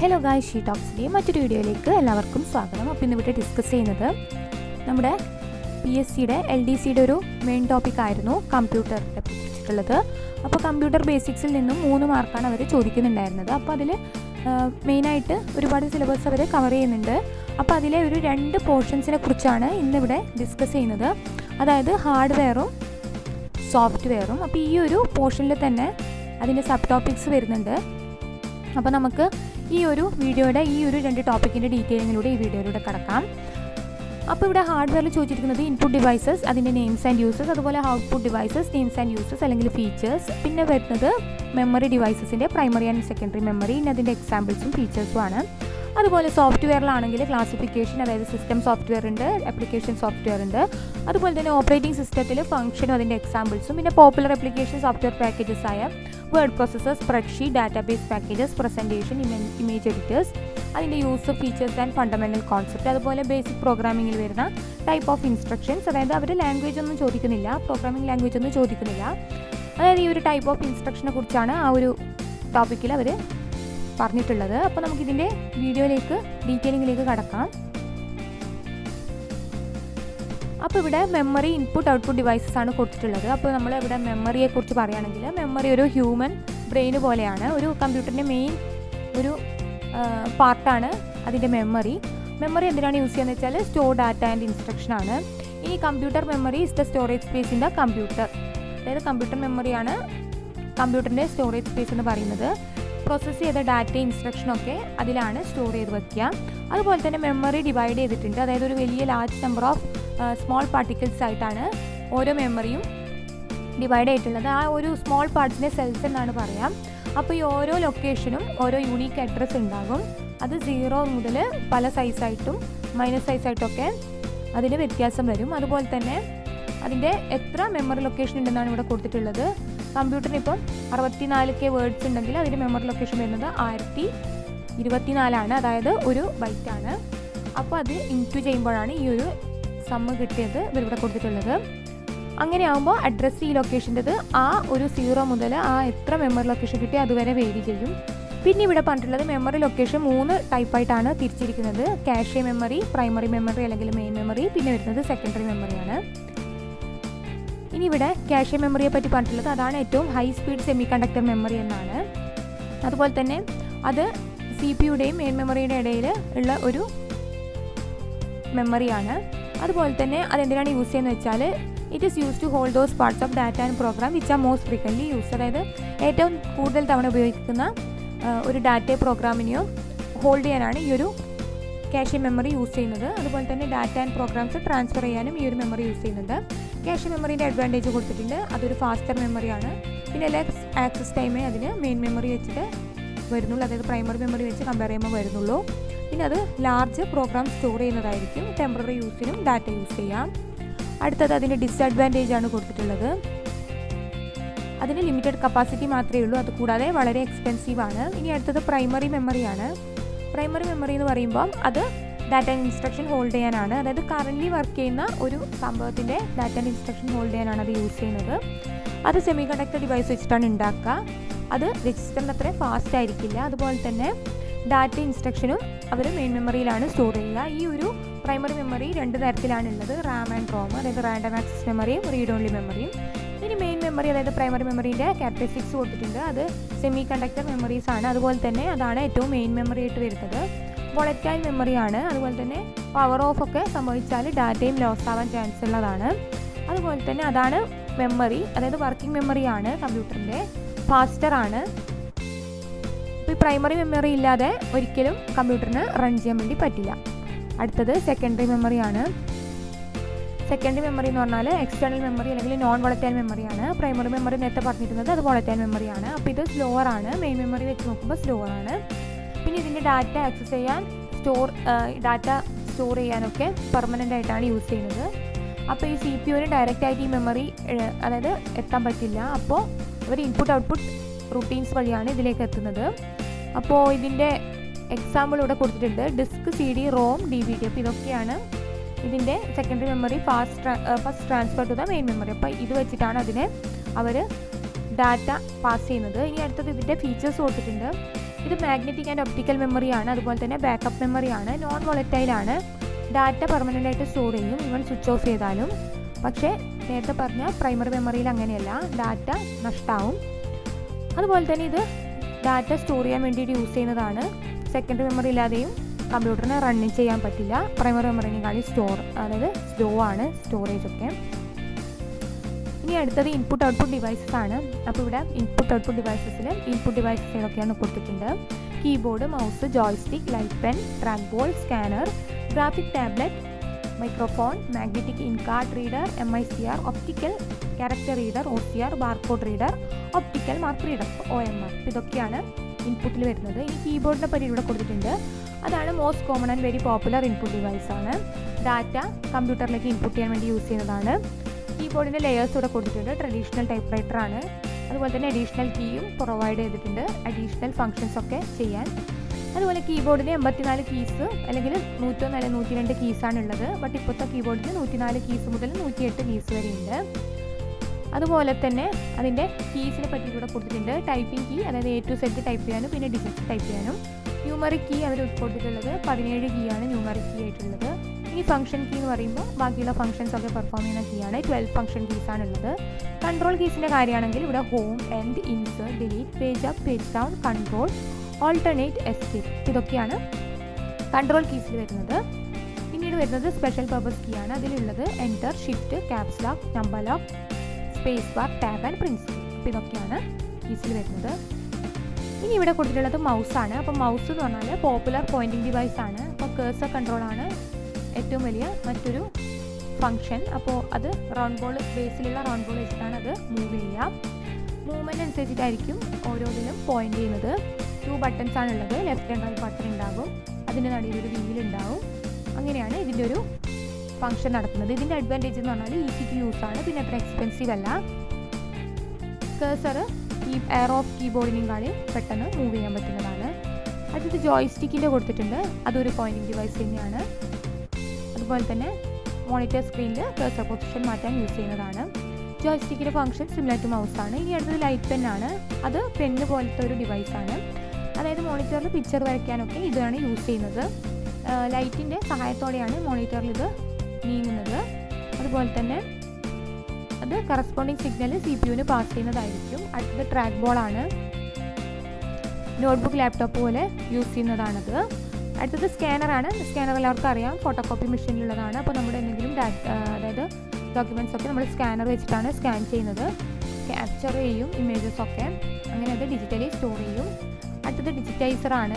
hello ഗായ് she ടോക്സിൻ്റെ മറ്റൊരു വീഡിയോയിലേക്ക് എല്ലാവർക്കും സ്വാഗതം അപ്പോൾ ഇന്ന് ഇവിടെ ഡിസ്കസ് ചെയ്യുന്നത് നമ്മുടെ പി എസ് സിയുടെ എൽ ഡി സിയുടെ ഒരു മെയിൻ ടോപ്പിക് ആയിരുന്നു കമ്പ്യൂട്ടറിനെ കുറിച്ചിട്ടുള്ളത് അപ്പോൾ കമ്പ്യൂട്ടർ ബേസിക്സിൽ നിന്നും മൂന്ന് മാർക്കാണ് അവർ ചോദിക്കുന്നുണ്ടായിരുന്നത് അപ്പോൾ അതിൽ മെയിനായിട്ട് ഒരുപാട് സിലബസ് അവർ കവർ ചെയ്യുന്നുണ്ട് അപ്പോൾ അതിലെ ഒരു രണ്ട് പോർഷൻസിനെ കുറിച്ചാണ് ഇന്നിവിടെ ഡിസ്കസ് ചെയ്യുന്നത് അതായത് ഹാർഡ്വെയറും സോഫ്റ്റ്വെയറും അപ്പോൾ ഈ ഒരു പോർഷനിൽ തന്നെ അതിൻ്റെ സബ് ടോപ്പിക്സ് വരുന്നുണ്ട് അപ്പോൾ നമുക്ക് ഈ ഒരു വീഡിയോയുടെ ഈ ഒരു രണ്ട് ടോപ്പിക്കിൻ്റെ ഡീറ്റെയിലിങ്ങിലൂടെ ഈ വീഡിയോയിലൂടെ കടക്കാം അപ്പോൾ ഇവിടെ ഹാർഡ്വെയറിൽ ചോദിച്ചിരിക്കുന്നത് ഇൻപുട്ട് ഡിവൈസസ് അതിൻ്റെ നെയിംസ് ആൻഡ് യൂസസ് അതുപോലെ output devices names and uses അല്ലെങ്കിൽ ഫീച്ചേഴ്സ് പിന്നെ വരുന്നത് മെമ്മറി ഡിവൈസസിൻ്റെ പ്രൈമറി ആൻഡ് സെക്കൻഡറി മെമ്മറി ഇനി അതിൻ്റെ എക്സാമ്പിൾസും ഫീച്ചേഴ്സും ആണ് അതുപോലെ സോഫ്റ്റ്വെയറിലാണെങ്കിൽ ക്ലാസിഫിക്കേഷൻ അതായത് സിസ്റ്റം സോഫ്റ്റ്വെയർ ഉണ്ട് ആപ്ലിക്കേഷൻ സോഫ്റ്റ്വെയർ ഉണ്ട് അതുപോലെ തന്നെ ഓപ്പറേറ്റിംഗ് സിസ്റ്റത്തിൽ ഫംഗ്ഷനും അതിൻ്റെ എക്സാമ്പിൾസും പിന്നെ പോപ്പുലർ ആപ്ലിക്കേഷൻ സോഫ്റ്റ്വെയർ പാക്കേജസ് ആയ word processor spreadsheet database packages presentation image editors അതിൻ്റെ use features and fundamental concept അതുപോലെ ബേസിക് പ്രോഗ്രാമിങ്ങിൽ വരുന്ന ടൈപ്പ് ഓഫ് ഇൻസ്ട്രക്ഷൻസ് അതായത് അവർ ലാംഗ്വേജ് ഒന്നും ചോദിക്കുന്നില്ല പ്രോഗ്രാമിംഗ് ലാംഗ്വേജ് ഒന്നും ചോദിക്കുന്നില്ല അതായത് ഈ ഒരു ടൈപ്പ് ഓഫ് ഇൻസ്ട്രക്ഷനെ കുറിച്ചാണ് ആ ഒരു ടോപ്പിക്കിൽ അവർ പറഞ്ഞിട്ടുള്ളത് അപ്പോൾ നമുക്കിതിൻ്റെ വീഡിയോയിലേക്ക് ഡീറ്റെയിലിങ്ങിലേക്ക് കടക്കാം അപ്പോൾ ഇവിടെ മെമ്മറി ഇൻപുട്ട് ഔട്ട്പുട്ട് ഡിവൈസസ് ആണ് കൊടുത്തിട്ടുള്ളത് അപ്പോൾ നമ്മൾ ഇവിടെ മെമ്മറിയെ കുറിച്ച് പറയുകയാണെങ്കിൽ മെമ്മറി ഒരു ഹ്യൂമൻ ബ്രെയിൻ പോലെയാണ് ഒരു കമ്പ്യൂട്ടറിൻ്റെ മെയിൻ ഒരു പാർട്ടാണ് അതിൻ്റെ മെമ്മറി മെമ്മറി എന്തിനാണ് യൂസ് ചെയ്യുന്നത് വെച്ചാൽ സ്റ്റോർ ഡാറ്റ ആൻഡ് ഇൻസ്ട്രക്ഷൻ ആണ് ഈ computer memory is the storage space in the computer അതായത് കമ്പ്യൂട്ടർ മെമ്മറിയാണ് കമ്പ്യൂട്ടറിൻ്റെ സ്റ്റോറേജ് സ്പേസ് എന്ന് പറയുന്നത് പ്രോസസ്സ് ചെയ്ത ഡാറ്റ ഇൻസ്ട്രക്ഷനൊക്കെ അതിലാണ് സ്റ്റോർ ചെയ്ത് വെക്കുക അതുപോലെ തന്നെ മെമ്മറി ഡിവൈഡ് ചെയ്തിട്ടുണ്ട് അതായത് ഒരു വലിയ large number of small particles ആയിട്ടാണ് ഓരോ മെമ്മറിയും ഡിവൈഡ് ചെയ്തിട്ടുള്ളത് ആ ഒരു സ്മോൾ പാർട്സിനെ സെൽസ് എന്നാണ് പറയാം അപ്പോൾ ഈ ഓരോ ലൊക്കേഷനും ഓരോ യൂണീക്ക് അഡ്രസ്സ് ഉണ്ടാകും അത് സീറോ മുതൽ പല സൈസായിട്ടും മൈനസ് സൈസായിട്ടൊക്കെ അതിന് വ്യത്യാസം വരും അതുപോലെ തന്നെ അതിൻ്റെ എത്ര മെമ്മറി ലൊക്കേഷൻ ഉണ്ടെന്നാണ് ഇവിടെ കൊടുത്തിട്ടുള്ളത് കമ്പ്യൂട്ടറിന് ഇപ്പം അറുപത്തിനാല് കെ വേർഡ്സ് ഉണ്ടെങ്കിൽ അതിൻ്റെ മെമ്മറി ലൊക്കേഷൻ വരുന്നത് ആയിരത്തി ഇരുപത്തിനാലാണ് അതായത് ഒരു ബൈറ്റാണ് അപ്പോൾ അത് ഇൻറ്റു ചെയ്യുമ്പോഴാണ് ഈ ഒരു സമ്മ് കിട്ടിയത് ഇവരിവിടെ കൊടുത്തിട്ടുള്ളത് അങ്ങനെ ആകുമ്പോൾ അഡ്രസ്സ് ഈ ലൊക്കേഷൻ്റെത് ആ ഒരു സീറോ മുതൽ ആ എത്ര മെമ്മറി ലൊക്കേഷൻ കിട്ടി അതുവരെ വേരി ചെയ്യും പിന്നെ ഇവിടെ പറഞ്ഞിട്ടുള്ളത് മെമ്മറി ലൊക്കേഷൻ മൂന്ന് ടൈപ്പായിട്ടാണ് തിരിച്ചിരിക്കുന്നത് ക്യാഷെ മെമ്മറി പ്രൈമറി മെമ്മറി അല്ലെങ്കിൽ മെയിൻ മെമ്മറി പിന്നെ വരുന്നത് സെക്കൻഡറി മെമ്മറിയാണ് ഇനി ഇവിടെ ക്യാഷെ മെമ്മറിയെ പറ്റി പറഞ്ഞിട്ടുള്ളത് അതാണ് ഏറ്റവും high speed semiconductor memory എന്നാണ് അതുപോലെ തന്നെ അത് സി പി യുടെയും മെയിൻ മെമ്മറിയുടെ ഇടയിൽ ഉള്ള ഒരു മെമ്മറിയാണ് അതുപോലെ തന്നെ അതെന്തിനാണ് യൂസ് ചെയ്യുന്നത് വെച്ചാൽ it is use to hold those parts of data and program which are most frequently use അതായത് ഏറ്റവും കൂടുതൽ തവണ ഉപയോഗിക്കുന്ന ഒരു ഡാറ്റ പ്രോഗ്രാമിനെയോ ഹോൾഡ് ചെയ്യാനാണ് ഈ ഒരു ക്യാഷ് മെമ്മറി യൂസ് ചെയ്യുന്നത് അതുപോലെ തന്നെ ഡാറ്റ ആൻഡ് പ്രോഗ്രാംസ് ട്രാൻസ്ഫർ ചെയ്യാനും ഈ ഒരു മെമ്മറി യൂസ് ചെയ്യുന്നുണ്ട് ക്യാഷ് മെമ്മറിൻ്റെ അഡ്വാൻറ്റേജ് കൊടുത്തിട്ടുണ്ട് അതൊരു ഫാസ്റ്റർ മെമ്മറിയാണ് പിന്നെ ലെസ് ആക്സസ് ടൈമേ അതിന് മെയിൻ മെമ്മറി വെച്ചിട്ട് വരുന്നുള്ളൂ അതായത് പ്രൈമറി മെമ്മറി വെച്ച് കമ്പയർ ചെയ്യുമ്പോൾ വരുന്നുള്ളൂ പിന്നെ അത് ലാർജ് പ്രോഗ്രാം സ്റ്റോർ ചെയ്യുന്നതായിരിക്കും ടെമ്പററി യൂസിനും ഡാറ്റ യൂസ് ചെയ്യാം അടുത്തത് അതിൻ്റെ ഡിസഡ്വാൻറ്റേജ് ആണ് കൊടുത്തിട്ടുള്ളത് അതിന് ലിമിറ്റഡ് കപ്പാസിറ്റി മാത്രമേ ഉള്ളൂ അത് കൂടാതെ വളരെ എക്സ്പെൻസീവ് ആണ് ഇനി അടുത്തത് പ്രൈമറി മെമ്മറിയാണ് പ്രൈമറി മെമ്മറി എന്ന് പറയുമ്പോൾ അത് ഡാറ്റ ആൻഡ് ഇൻസ്ട്രക്ഷൻ ഹോൾഡ് ചെയ്യാനാണ് അതായത് കറൻ്റ്ലി വർക്ക് ചെയ്യുന്ന ഒരു സംഭവത്തിൻ്റെ ഡാറ്റ ആൻഡ് ഇൻസ്ട്രക്ഷൻ ഹോൾഡ് ചെയ്യാനാണ് അത് യൂസ് ചെയ്യുന്നത് അത് സെമി കണ്ടക്ടർ ഡിവൈസ് വെച്ചിട്ടാണ് ഉണ്ടാക്കുക അത് രജിസ്റ്ററിൻ്റെ അത്രയും ഫാസ്റ്റ് ആയിരിക്കില്ല അതുപോലെ തന്നെ ഡാറ്റ ഇൻസ്ട്രക്ഷനും അവർ മെയിൻ മെമ്മറിയിലാണ് സ്റ്റോർ ചെയ്യുക ഈ ഒരു പ്രൈമറി മെമ്മറി രണ്ട് തരത്തിലാണ് ഉള്ളത് റാം ആൻഡ് റോം അതായത് റാൻഡം ആക്സസ് മെമ്മറിയും റീഡ് ഓൺലി മെമ്മറിയും ഇനി മെയിൻ മെമ്മറി അതായത് പ്രൈമറി മെമ്മറിൻ്റെ ക്യാരക്ടറിസ്റ്റിക്സ് കൊടുത്തിട്ടുണ്ട് അത് സെമി കണ്ടക്ടർ മെമ്മറീസ് ആണ് അതുപോലെ തന്നെ അതാണ് ഏറ്റവും മെയിൻ മെമ്മറി ആയിട്ട് വരുന്നത് വൊളറ്റൈൽ മെമ്മറിയാണ് അതുപോലെ തന്നെ പവർ ഓഫ് ഒക്കെ സംഭവിച്ചാൽ ഡാറ്റയും ലോസ് ആവാൻ ചാൻസ് ഉള്ളതാണ് അതുപോലെ തന്നെ അതാണ് മെമ്മറി അതായത് വർക്കിംഗ് മെമ്മറിയാണ് കമ്പ്യൂട്ടറിൻ്റെ ഫാസ്റ്റർ ആണ് ഇപ്പോൾ ഈ പ്രൈമറി മെമ്മറി ഇല്ലാതെ ഒരിക്കലും കമ്പ്യൂട്ടറിന് റൺ ചെയ്യാൻ വേണ്ടി പറ്റില്ല അടുത്തത് സെക്കൻഡറി മെമ്മറിയാണ് സെക്കൻഡറി മെമ്മറി എന്ന് പറഞ്ഞാൽ എക്സ്റ്റേണൽ മെമ്മറി അല്ലെങ്കിൽ നോൺ വോളറ്റൈൽ മെമ്മറിയാണ് പ്രൈമറി മെമ്മറി നേരത്തെ പറഞ്ഞിരുന്നത് അത് വോളറ്റൈൽ മെമ്മറിയാണ് അപ്പോൾ ഇത് സ്ലോവർ ആണ് മെയിൻ മെമ്മറി വെച്ച് നോക്കുമ്പോൾ സ്ലോവർ ആണ് പിന്നെ ഇതിൻ്റെ ഡാറ്റ ആക്സസ് ചെയ്യാൻ സ്റ്റോർ ഡാറ്റ സ്റ്റോർ ചെയ്യാനൊക്കെ പെർമനൻ്റ് ആയിട്ടാണ് യൂസ് ചെയ്യുന്നത് അപ്പോൾ ഈ സി പി യുവിന് ഡയറക്റ്റ് ആയിട്ട് ഈ മെമ്മറി അതായത് എത്താൻ പറ്റില്ല അപ്പോൾ ഇവർ ഇൻപുട്ട് ഔട്ട്പുട്ട് റുട്ടീൻസ് വഴിയാണ് ഇതിലേക്ക് എത്തുന്നത് അപ്പോൾ ഇതിൻ്റെ എക്സാമ്പിൾ ഇവിടെ കൊടുത്തിട്ടുണ്ട് disk C D ROM D V D അപ്പോൾ ഇതൊക്കെയാണ് ഇതിൻ്റെ secondary memory fast first transfer to the main memory അപ്പോൾ ഇത് വെച്ചിട്ടാണ് അതിനെ അവർ ഡാറ്റ പാസ് ചെയ്യുന്നത് ഇനി അടുത്തത് ഇതിൻ്റെ ഫീച്ചേഴ്സ് കൊടുത്തിട്ടുണ്ട് ഇത് മാഗ്നറ്റിക് ആൻഡ് ഒപ്റ്റിക്കൽ മെമ്മറിയാണ് അതുപോലെ തന്നെ ബാക്കപ്പ് മെമ്മറിയാണ് നോൺ വോളറ്റൈലാണ് ഡാറ്റ പെർമനൻ്റ് ആയിട്ട് സ്റ്റോർ ചെയ്യും ഇവൻ സ്വിച്ച് ഓഫ് ചെയ്താലും പക്ഷേ നേരത്തെ പറഞ്ഞ പ്രൈമറി മെമ്മറിയിൽ അങ്ങനെയല്ല ഡാറ്റ നഷ്ടമാവും അതുപോലെ തന്നെ ഇത് ഡാറ്റ സ്റ്റോർ ചെയ്യാൻ വേണ്ടിയിട്ട് യൂസ് ചെയ്യുന്നതാണ് സെക്കൻഡറി മെമ്മറി ഇല്ലാതെയും കമ്പ്യൂട്ടറിനെ റൺ ചെയ്യാൻ പറ്റില്ല പ്രൈമറി മെമ്മറിനേക്കാളും സ്റ്റോർ അതായത് സ്ലോ ആണ് സ്റ്റോറേജ് ഒക്കെ ഇനി അടുത്തത് ഇൻപുട്ട് ഔട്ട്പുട്ട് ഡിവൈസസ് ആണ് അപ്പോൾ ഇവിടെ ഇൻപുട്ട് ഔട്ട്പുട്ട് ഡിവൈസസിൽ ഇൻപുട്ട് ഡിവൈസസ് ഏതൊക്കെയാണ് കൊടുത്തിട്ടുണ്ട് keyboard mouse joystick light pen track ball scanner graphic tablet microphone magnetic ink card reader M I C R optical character reader O C R barcode reader optical mark reader O M R ഇതൊക്കെയാണ് ഇൻപുട്ടിൽ വരുന്നത് ഈ കീബോർഡിനെ പറ്റി ഇവിടെ കൊടുത്തിട്ടുണ്ട് അതാണ് most common and very popular input device ആണ് ഡാറ്റ കമ്പ്യൂട്ടറിലേക്ക് ഇൻപുട്ട് ചെയ്യാൻ വേണ്ടി യൂസ് ചെയ്യുന്നതാണ് കീബോർഡിൻ്റെ ലെയേഴ്സ് ഇവിടെ കൊടുത്തിട്ടുണ്ട് ട്രഡീഷണൽ ടൈപ്പ് റൈറ്റർ ആണ് അതുപോലെ തന്നെ അഡീഷണൽ കീയും പ്രൊവൈഡ് ചെയ്തിട്ടുണ്ട് അഡീഷണൽ ഫങ്ഷൻസ് ഒക്കെ ചെയ്യാൻ അതുപോലെ കീബോർഡിന് എൺപത്തിനാല് കീസ് അല്ലെങ്കിൽ നൂറ്റൊന്ന് അല്ലെങ്കിൽ നൂറ്റി രണ്ട് കീസാണ് ഉള്ളത് ബട്ട് ഇപ്പോഴത്തെ കീബോർഡിന് നൂറ്റിനാല് കീസ് മുതൽ നൂറ്റിയെട്ട് കീസ് വരെ ഉണ്ട് അതുപോലെ തന്നെ അതിൻ്റെ കീസിനെ പറ്റി ഇവിടെ കൊടുത്തിട്ടുണ്ട് ടൈപ്പിംഗ് കീ അതായത് എ ടു സെറ്റ് ടൈപ്പ് ചെയ്യാനും പിന്നെ ഡിജിറ്റ് ടൈപ്പ് ചെയ്യാനും ന്യൂമറിക് കീ അവർ കൊടുത്തിട്ടുള്ളത് പതിനേഴ് കീ ആണ് ന്യൂമറിക് കീ ആയിട്ടുള്ളത് ഇനി ഫംഗ്ഷൻ കീ എന്ന് പറയുമ്പോൾ ബാക്കിയുള്ള ഫംഗ്ഷൻസ് ഒക്കെ പെർഫോം ചെയ്യുന്ന കീ ആണ് ട്വൽവ് ഫംഗ്ഷൻ കീസ് ആണ് ഉള്ളത് കൺട്രോൾ കീസിൻ്റെ കാര്യമാണെങ്കിൽ ഇവിടെ home end insert delete page up page down control alternate escape ഇതൊക്കെയാണ് കൺട്രോൾ കീസിൽ വരുന്നത് പിന്നീട് വരുന്നത് സ്പെഷ്യൽ പർപ്പസ് കീ ആണ് അതിലുള്ളത് enter shift caps lock number lock space bar tab and prints അപ്പോൾ ഇതൊക്കെയാണ് കീസിൽ വരുന്നത് ഇനി ഇവിടെ കൊടുത്തിട്ടുള്ളത് മൗസ് ആണ് അപ്പോൾ മൗസ് എന്ന് പറഞ്ഞാൽ പോപ്പുലർ പോയിന്റിംഗ് ഡിവൈസ് ആണ് അപ്പോൾ കേഴ്സർ കൺട്രോൾ ആണ് ഏറ്റവും വലിയ മറ്റൊരു ഫങ്ഷൻ അപ്പോൾ അത് റൗണ്ട് ബോൾ ബേസിലുള്ള റൗണ്ട് ബോൾ വെച്ചിട്ടാണ് അത് മൂവ് ചെയ്യുക മൂവ്മെൻറ്റ് അനുസരിച്ചിട്ടായിരിക്കും ഓരോന്നിലും പോയിന്റ് ചെയ്യുന്നത് ടു ബട്ടൺസ് ആണ് ഉള്ളത് ലെഫ്റ്റ് ആൻഡ് റൈറ്റ് ബട്ടൺ ഉണ്ടാകും അതിൻ്റെ നടുവിൽ ഒരു വീൽ ഉണ്ടാവും അങ്ങനെയാണ് ഇതിൻ്റെ ഒരു ഫങ്ഷൻ നടക്കുന്നത് ഇതിൻ്റെ അഡ്വാൻറ്റേജ് എന്ന് പറഞ്ഞാൽ ഈസി ടു യൂസ് ആണ് പിന്നെ അത്ര എക്സ്പെൻസീവ് അല്ല കേഴ്സർ ഈ എയർ ഓഫ് കീബോർഡിനേക്കാളും പെട്ടെന്ന് മൂവ് ചെയ്യാൻ പറ്റുന്നതാണ് അടുത്തത് ജോയ്സ്റ്റിക്കിൻ്റെ കൊടുത്തിട്ടുണ്ട് അതൊരു പോയിന്റിംഗ് ഡിവൈസ് തന്നെയാണ് അതുപോലെ തന്നെ മോണിറ്റർ സ്ക്രീനിൽ കേഴ്സർ പൊസിഷൻ മാറ്റാൻ യൂസ് ചെയ്യുന്നതാണ് ജോയ്സ്റ്റിക്കിൻ്റെ ഫംഗ്ഷൻ സിമിലർ ടു മൗസ് ആണ് ഇനി അടുത്തത് ലൈറ്റ് പെൻ ആണ് അത് പെണ്ണ് പോലത്തെ ഒരു ഡിവൈസ് ആണ് അതായത് മോണിറ്ററിൽ പിക്ചർ വരയ്ക്കാനൊക്കെ ഇതാണ് യൂസ് ചെയ്യുന്നത് ലൈറ്റിൻ്റെ സഹായത്തോടെയാണ് മോണിറ്ററിൽ ഇത് നീങ്ങുന്നത് അതുപോലെ തന്നെ അത് കറസ്പോണ്ടിങ് സിഗ്നൽ സി പി യുവിന് പാസ് ചെയ്യുന്നതായിരിക്കും അടുത്തത് ട്രാക്ക് ബോൾ ആണ് നോട്ട്ബുക്ക് ലാപ്ടോപ്പ് പോലെ യൂസ് ചെയ്യുന്നതാണത് അടുത്തത് സ്കാനറാണ് സ്കാനർ എല്ലാവർക്കും അറിയാം ഫോട്ടോ കോപ്പി മെഷീനിലുള്ളതാണ് അപ്പോൾ നമ്മുടെ എന്തെങ്കിലും ഡാറ്റ അതായത് ഡോക്യുമെൻറ്റ്സ് ഒക്കെ നമ്മൾ സ്കാനർ വെച്ചിട്ടാണ് സ്കാൻ ചെയ്യുന്നത് ക്യാപ്ചർ ചെയ്യും ഇമേജസ് ഒക്കെ അങ്ങനെ അത് ഡിജിറ്റലി സ്റ്റോർ ചെയ്യും അടുത്തത് ഡിജിറ്റൈസർ ആണ്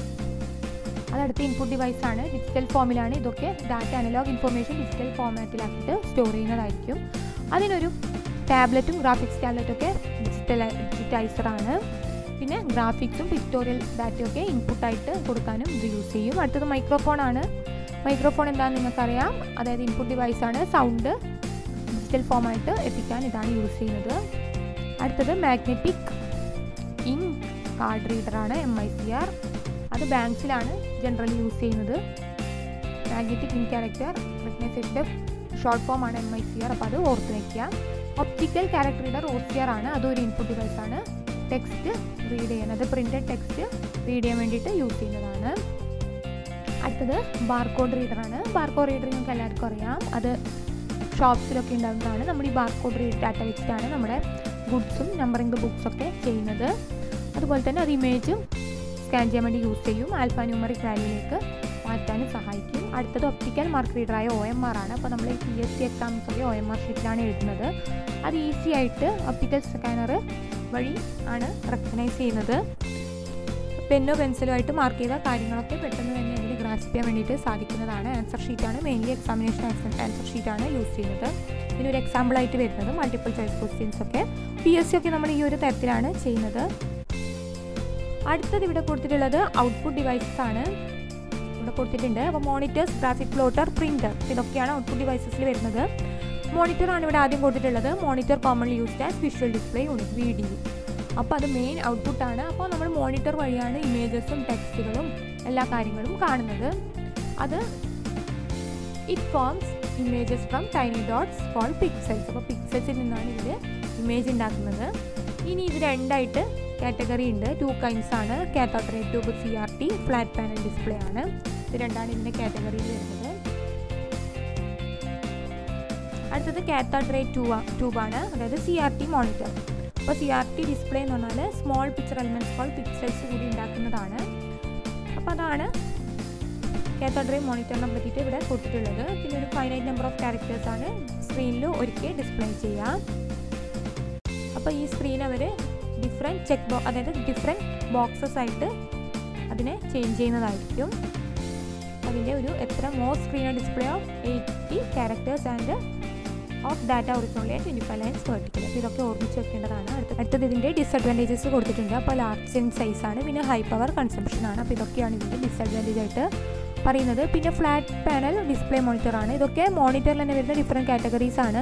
അതടുത്ത ഇൻപുട്ട് ഡിവൈസ് ആണ് ഡിജിറ്റൽ ഫോമിലാണ് ഇതൊക്കെ ഡാറ്റ അനലോഗ് ഇൻഫർമേഷൻ ഡിജിറ്റൽ ഫോമാറ്റിലാക്കിയിട്ട് സ്റ്റോർ ചെയ്യുന്നതായിരിക്കും അതിനൊരു ടാബ്ലറ്റും ഗ്രാഫിക്സ് ടാബ്ലറ്റും ഒക്കെ ഡിജിറ്റൽ ഡിജിറ്റൈസർ ആണ് പിന്നെ ഗ്രാഫിക്സും പിക്ടോറിയൽ ഡാറ്റയൊക്കെ ഇൻപുട്ടായിട്ട് കൊടുക്കാനും ഇത് യൂസ് ചെയ്യും അടുത്തത് മൈക്രോഫോൺ ആണ് മൈക്രോഫോൺ എന്താണെന്ന് നിങ്ങൾക്കറിയാം അതായത് ഇൻപുട്ട് ഡിവൈസ് ആണ് സൗണ്ട് ഡിജിറ്റൽ ഫോമായിട്ട് എത്തിക്കാൻ ഇതാണ് യൂസ് ചെയ്യുന്നത് അടുത്തത് മാഗ്നറ്റിക് ഇങ്ക് കാർഡ് റീഡറാണ് എം ഐ സി ആർ അത് ബാങ്ക്സിലാണ് ജനറലി യൂസ് ചെയ്യുന്നത് മാഗ്നറ്റിക് ഇൻ ക്യാരക്ടർ റിക്കഗ്നൈസേഷൻ്റെ ഷോർട്ട് ഫോം ആണ് എം ഐ സി ആർ അപ്പോൾ അത് ഓർത്ത് വയ്ക്കുക optical character reader O C R ആണ് അതൊരു ഇൻപുട്ട് ഡിവൈസ് ആണ് ടെക്സ്റ്റ് റീഡ് ചെയ്യാൻ അത് പ്രിൻറ്റഡ് ടെക്സ്റ്റ് റീഡ് ചെയ്യാൻ വേണ്ടിയിട്ട് യൂസ് ചെയ്യുന്നതാണ് അടുത്തത് ബാർകോഡ് റീഡറാണ് ബാർകോഡ് റീഡർ നിങ്ങൾക്ക് എല്ലാവർക്കും അറിയാം അത് ഷോപ്സിലൊക്കെ ഉണ്ടാകുന്നതാണ് നമ്മൾ ഈ ബാർകോഡ് റീഡ് ഡാറ്റ വെച്ചിട്ടാണ് നമ്മുടെ ഗുഡ്സും നമ്പറിംഗ് ദ ബുക്സ് ഒക്കെ ചെയ്യുന്നത് അതുപോലെ തന്നെ അത് ഇമേജും സ്കാൻ ചെയ്യാൻ വേണ്ടി യൂസ് ചെയ്യും ആൽഫ ന്യൂമറിക് വാല്യൂയിലേക്ക് മാറ്റാനും സഹായിക്കും അടുത്തത് ഒപ്റ്റിക്കൽ മാർക്ക് റീഡറായ ഒ എം ആർ ആണ് അപ്പോൾ നമ്മൾ ഈ പി എസ് സി എക്സാംസ് ഒക്കെ ഒ എം ആർ ഷീറ്റിലാണ് എഴുതുന്നത് അത് ഈസി ആയിട്ട് ഒപ്റ്റിക്കൽ സ്കാനർ വഴി ആണ് റെക്കഗ്നൈസ് ചെയ്യുന്നത് പെന്നോ പെൻസിലോ ആയിട്ട് മാർക്ക് ചെയ്ത കാര്യങ്ങളൊക്കെ പെട്ടെന്ന് തന്നെ അതിൽ ഗ്രാസ്പ് ചെയ്യാൻ വേണ്ടിയിട്ട് സാധിക്കുന്നതാണ് ആൻസർ ഷീറ്റാണ് മെയിൻലി എക്സാമിനേഷൻ ആൻസർ ഷീറ്റാണ് യൂസ് ചെയ്യുന്നത് ഇതിനൊരു എക്സാമ്പിളായിട്ട് വരുന്നത് മൾട്ടിപ്പിൾ ചോയ്സ് ക്വസ്റ്റ്യൻസ് ഒക്കെ പി എസ് സി ഒക്കെ നമ്മൾ ഈ ഒരു തരത്തിലാണ് ചെയ്യുന്നത് അടുത്തത് ഇവിടെ കൊടുത്തിട്ടുള്ളത് ഔട്ട്പുട്ട് ഡിവൈസസ് ആണ് ഇവിടെ കൊടുത്തിട്ടുണ്ട് അപ്പോൾ മോണിറ്റേഴ്സ് ഗ്രാഫിക് പ്ലോട്ടർ പ്രിൻറ്റർ ഇതൊക്കെയാണ് ഔട്ട്പുട്ട് ഡിവൈസസിൽ വരുന്നത് മോണിറ്റർ ആണ് ഇവിടെ ആദ്യം കൊടുത്തിട്ടുള്ളത് monitor commonly used as visual display unit V D U അപ്പോൾ അത് മെയിൻ ഔട്ട്പുട്ടാണ് അപ്പോൾ നമ്മൾ മോണിറ്റർ വഴിയാണ് ഇമേജസും ടെക്സ്റ്റുകളും എല്ലാ കാര്യങ്ങളും കാണുന്നത് അത് it forms images from tiny dots call pixels അപ്പോൾ പിക്സൽസിൽ നിന്നാണ് ഇതിൽ ഇമേജ് ഉണ്ടാക്കുന്നത് ഇനി ഇത് രണ്ടായിട്ട് കാറ്റഗറി ഉണ്ട് ടു കൈൻസ് ആണ് cathode ray tube C R T flat panel display ആണ് ഇത് രണ്ടാണ് ഇതിൻ്റെ കാറ്റഗറിയിൽ വരുന്നത് അടുത്തത് കാത്തോഡ് റേ ട്യൂബ് ട്യൂബാണ് അതായത് സി ആർ ടി മോണിറ്റർ അപ്പോൾ സി ആർ ടി ഡിസ്പ്ലേ എന്ന് പറഞ്ഞാൽ small picture elements call pixels കൂടി ഉണ്ടാക്കുന്നതാണ് അപ്പോൾ അതാണ് കാത്തോഡ് റേ മോണിറ്ററിനെ പറ്റിയിട്ട് ഇവിടെ കൊടുത്തിട്ടുള്ളത് പിന്നെ ഒരു ഫൈനൈറ്റ് നമ്പർ ഓഫ് ക്യാരക്ടേഴ്സ് ആണ് സ്ക്രീനിൽ ഒരിക്കൽ ഡിസ്പ്ലേ ചെയ്യാം അപ്പോൾ ഈ സ്ക്രീൻ അവർ ഡിഫറെൻറ്റ് ചെക്ക് ബോ അതായത് ഡിഫറെൻറ്റ് ബോക്സസ് ആയിട്ട് അതിനെ ചേഞ്ച് ചെയ്യുന്നതായിരിക്കും അതിൻ്റെ ഒരു എത്ര more screen display of eighty characters and of data original twenty five lines vertical അപ്പോൾ ഇതൊക്കെ ഓർമ്മിച്ച് വെക്കേണ്ടതാണ് അടുത്ത അടുത്തത് ഇതിൻ്റെ ഡിസഡ്വാൻറ്റേജസ് കൊടുത്തിട്ടുണ്ട് അപ്പോൾ ലാർജ് ഇൻ സൈസ് ആണ് പിന്നെ ഹൈ പവർ കൺസംഷൻ ആണ് അപ്പോൾ ഇതൊക്കെയാണ് ഇതിൻ്റെ ഡിസഡ്വാൻറ്റേജ് ആയിട്ട് പറയുന്നത് പിന്നെ ഫ്ലാറ്റ് പാനൽ ഡിസ്പ്ലേ മോണിറ്റർ ആണ് ഇതൊക്കെ മോണിറ്ററിൽ തന്നെ വരുന്ന ഡിഫറെൻറ്റ് കാറ്റഗറീസ് ആണ്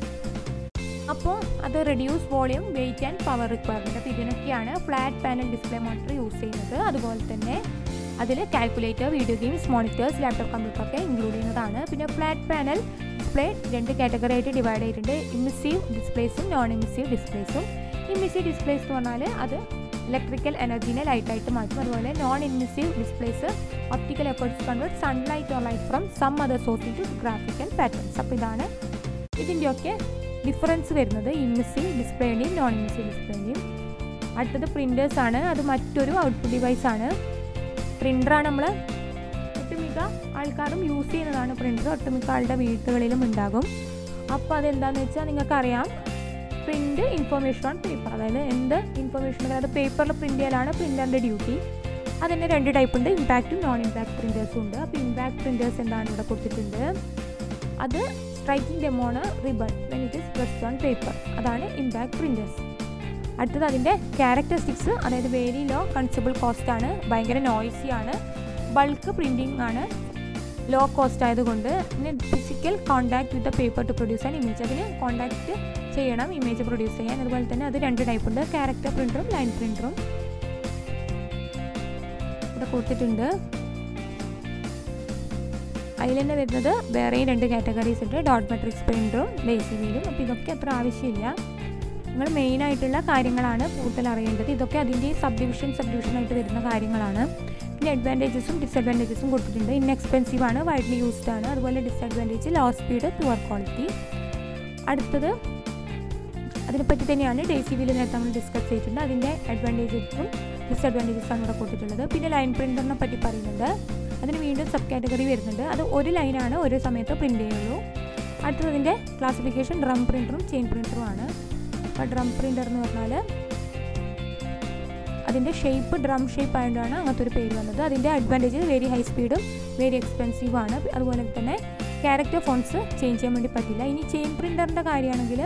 അപ്പോൾ അത് reduce volume weight and power requirement അപ്പോൾ ഇതിനൊക്കെയാണ് flat panel display monitor use ചെയ്യുന്നത് അതുപോലെ തന്നെ അതിൽ calculator video games monitors laptop computer ഒക്കെ ഇൻക്ലൂഡ് ചെയ്യുന്നതാണ് പിന്നെ ഫ്ലാറ്റ് പാനൽ ഡിസ്പ്ലേ രണ്ട് കാറ്റഗറി ആയിട്ട് ഡിവൈഡ് ചെയ്തിട്ടുണ്ട് ഇമിസീവ് ഡിസ്പ്ലേസും നോൺ ഇമിസീവ് ഡിസ്പ്ലേസും ഇമിസീവ് ഡിസ്പ്ലേസ് എന്ന് പറഞ്ഞാൽ അത് ഇലക്ട്രിക്കൽ എനർജീനെ ലൈറ്റായിട്ട് മാറ്റും അതുപോലെ non emissive displays optical effects convert sunlight or light from some other source into graphical patterns അപ്പോൾ ഇതാണ് ഇതിൻ്റെയൊക്കെ ഡിഫറൻസ് വരുന്നത് ഇമിസീവ് ഡിസ്പ്ലേൻ്റെയും നോൺ ഇമിസീവ് ഡിസ്പ്ലേൻ്റെയും അടുത്തത് പ്രിൻറ്റേഴ്സ് ആണ് അത് മറ്റൊരു ഔട്ട്പുട്ട് ഡിവൈസ് ആണ് പ്രിൻ്ററാണ് നമ്മൾ ഒട്ടുമിക്ക ആൾക്കാരും യൂസ് ചെയ്യുന്നതാണ് പ്രിൻ്റർ ഒട്ടുമിക്ക ആളുടെ വീട്ടുകളിലും ഉണ്ടാകും അപ്പോൾ അതെന്താണെന്ന് വെച്ചാൽ നിങ്ങൾക്കറിയാം പ്രിൻ്റ് ഇൻഫർമേഷൻ ഓൺ പേപ്പർ അതായത് എന്ത് ഇൻഫർമേഷൻ അതായത് പേപ്പറിൽ പ്രിൻ്റ് ചെയ്യലാണ് പ്രിൻ്ററിൻ്റെ ഡ്യൂട്ടി അതിൻ്റെ രണ്ട് ടൈപ്പ് ഉണ്ട് ഇമ്പാക്റ്റും നോൺ ഇമ്പാക്ട് പ്രിൻറ്റേഴ്സും ഉണ്ട് അപ്പോൾ ഇമ്പാക്ട് പ്രിൻറ്റേഴ്സ് എന്താണ് ഇവിടെ കൊടുത്തിട്ടുണ്ട് അത് striking them on ribbon when it is pressed on paper അതാണ് ഇമ്പാക്ട് പ്രിൻറ്റേഴ്സ് അടുത്തത് അതിൻ്റെ ക്യാരക്ടറിസ്റ്റിക്സ് അതായത് വെരി ലോ കൺസിബിൾ കോസ്റ്റ് ആണ് ഭയങ്കര നോയ്സി ആണ് ബൾക്ക് പ്രിൻറ്റിംഗ് ആണ് ലോ കോസ്റ്റ് ആയതുകൊണ്ട് പിന്നെ physical contact with the paper to produce an image അതിന് കോണ്ടാക്ട് ചെയ്യണം ഇമേജ് പ്രൊഡ്യൂസ് ചെയ്യാൻ അതുപോലെ തന്നെ അത് രണ്ട് ടൈപ്പ് ഉണ്ട് ക്യാരക്ടർ പ്രിൻറ്ററും ലൈൻ പ്രിൻറ്ററും ഇവിടെ കൊടുത്തിട്ടുണ്ട് അതിൽ തന്നെ വരുന്നത് വേറെയും രണ്ട് കാറ്റഗറീസ് ഉണ്ട് ഡോട്ട് മെട്രിക്സ് പ്രിൻറ്ററും ലേസി വീലും അപ്പോൾ ഇതൊക്കെ അത്ര ആവശ്യമില്ല നിങ്ങൾ മെയിൻ ആയിട്ടുള്ള കാര്യങ്ങളാണ് കൂടുതൽ അറിയേണ്ടത് ഇതൊക്കെ അതിൻ്റെ സബ് ഡിവിഷൻ സബ് ഡിവിഷൻ ആയിട്ട് വരുന്ന കാര്യങ്ങളാണ് പിന്നെ അഡ്വാൻറ്റേജസും ഡിസഡ്വാൻറ്റേജസും കൊടുത്തിട്ടുണ്ട് ഇൻഎക്സ്പെൻസീവ് ആണ് വൈഡ്ലി യൂസ്ഡ് ആണ് അതുപോലെ disadvantage low speed poor quality അടുത്തത് അതിനെപ്പറ്റി തന്നെയാണ് ഡേ സി വിയിൽ നേരത്തെ നമ്മൾ ഡിസ്കസ് ചെയ്തിട്ടുണ്ട് അതിൻ്റെ അഡ്വാൻറ്റേജസും ഡിസഡ്വാൻറ്റേജസാണ് ഇവിടെ കൊടുത്തിട്ടുള്ളത് പിന്നെ ലൈൻ പ്രിൻ്ററിനെ പറ്റി പറയുന്നുണ്ട് അതിന് വീണ്ടും സബ് കാറ്റഗറി വരുന്നുണ്ട് അത് ഒരു ലൈനാണ് ഒരു സമയത്ത് പ്രിൻ്റ് ചെയ്യുള്ളൂ അടുത്തതിൻ്റെ ക്ലാസിഫിക്കേഷൻ ഡ്രം പ്രിൻ്ററും ചെയിൻ പ്രിൻ്ററും ആണ് അപ്പോൾ ഡ്രം പ്രിൻ്റർ എന്ന് പറഞ്ഞാൽ അതിൻ്റെ ഷേപ്പ് ഡ്രം ഷേപ്പ് ആയതുകൊണ്ടാണ് അങ്ങനത്തെ ഒരു പേര് വന്നത് അതിൻ്റെ അഡ്വാൻറ്റേജ് വെരി ഹൈ സ്പീഡും വെരി എക്സ്പെൻസീവ് ആണ് അതുപോലെ തന്നെ ക്യാരക്ടർ ഫോൺസ് ചേഞ്ച് ചെയ്യാൻ വേണ്ടി പറ്റില്ല ഇനി ചെയിൻ പ്രിൻ്ററിൻ്റെ കാര്യമാണെങ്കിൽ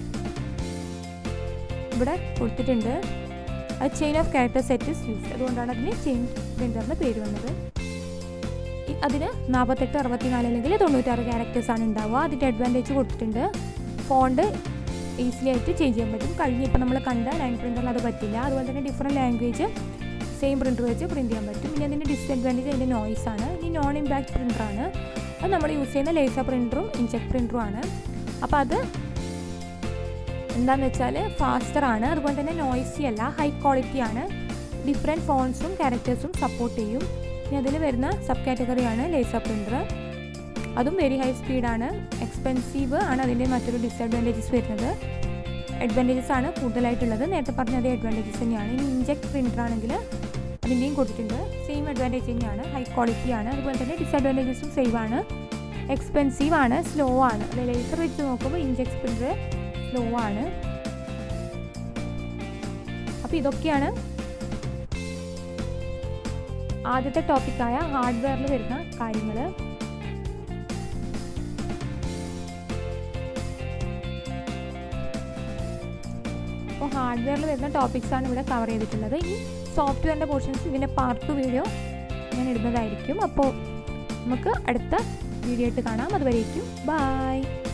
ഇവിടെ കൊടുത്തിട്ടുണ്ട് അത് chain of character set is use അതുകൊണ്ടാണ് അതിന് ചെയിൻ പ്രിൻ്ററിൻ്റെ പേര് വന്നത് അതിന് നാൽപ്പത്തെട്ട് അറുപത്തിനാല് അല്ലെങ്കിൽ തൊണ്ണൂറ്റാറ് ക്യാരക്ടേഴ്സാണ് ഉണ്ടാവുക അതിൻ്റെ അഡ്വാൻറ്റേജ് കൊടുത്തിട്ടുണ്ട് ഫോണ്ട് ഈസിലി ആയിട്ട് ചേഞ്ച് ചെയ്യാൻ പറ്റും കഴിഞ്ഞ് ഇപ്പോൾ നമ്മൾ കണ്ട ലൈൻ പ്രിൻ്ററിൽ അത് പറ്റില്ല അതുപോലെ തന്നെ ഡിഫറെൻറ്റ് ലാംഗ്വേജ് സെയിം പ്രിൻ്റർ വെച്ച് പ്രിൻ്റ് ചെയ്യാൻ പറ്റും പിന്നെ അതിൻ്റെ ഡിസഡ്വാൻറ്റേജ് അതിൻ്റെ നോയ്സ് ആണ് ഇനി നോൺ ഇമ്പാക്ട് പ്രിൻ്ററാണ് അത് നമ്മൾ യൂസ് ചെയ്യുന്ന ലേസർ പ്രിൻ്ററും ഇൻജെക്ട് പ്രിൻ്ററും ആണ് അപ്പോൾ അത് എന്താണെന്ന് വെച്ചാൽ ഫാസ്റ്റർ ആണ് അതുപോലെ തന്നെ നോയ്സി അല്ല ഹൈ ക്വാളിറ്റി ആണ് ഡിഫറെൻറ്റ് ഫോൺസും ക്യാരക്ടേഴ്സും സപ്പോർട്ട് ചെയ്യും ഇനി അതിൽ വരുന്ന സബ് കാറ്റഗറിയാണ് ലേസർ പ്രിൻ്റർ അതും വെരി ഹൈ സ്പീഡാണ് എക്സ്പെൻസീവ് ആണ് അതിൻ്റെ മറ്റൊരു ഡിസഡ്വാൻറ്റേജസ് വരുന്നത് അഡ്വാൻറ്റേജസ് ആണ് കൂടുതലായിട്ടുള്ളത് നേരത്തെ പറഞ്ഞ അതേ അഡ്വാൻറ്റേജസ് തന്നെയാണ് ഇനി ഇൻജെക്ട് പ്രിൻ്റർ ആണെങ്കിൽ അതിൻ്റെയും കൊടുത്തിട്ടുണ്ട് സെയിം അഡ്വാൻറ്റേജ് തന്നെയാണ് ഹൈ ക്വാളിറ്റി ആണ് അതുപോലെ തന്നെ ഡിസഡ്വാൻറ്റേജസും സെയിം ആണ് എക്സ്പെൻസീവ് ആണ് സ്ലോ ആണ് അത് ലേസർ വെച്ച് നോക്കുമ്പോൾ ഇൻജെക്ട് പ്രിൻ്റർ സ്ലോ ആണ് അപ്പോൾ ഇതൊക്കെയാണ് ആദ്യത്തെ ടോപ്പിക്കായ ഹാർഡ്വെയറിൽ വരുന്ന കാര്യങ്ങൾ അപ്പോൾ ഹാർഡ്വെയറിൽ വരുന്ന ടോപ്പിക്സ് ആണ് ഇവിടെ കവർ ചെയ്തിട്ടുള്ളത് ഈ സോഫ്റ്റ്വെയറിൻ്റെ പോർഷൻസ് ഇതിൻ്റെ പാർട്ട് ടു വീഡിയോ ഞാൻ ഇടുന്നതായിരിക്കും അപ്പോൾ നമുക്ക് അടുത്ത വീഡിയോ ആയിട്ട് കാണാം അതുവരേക്കും ബായ്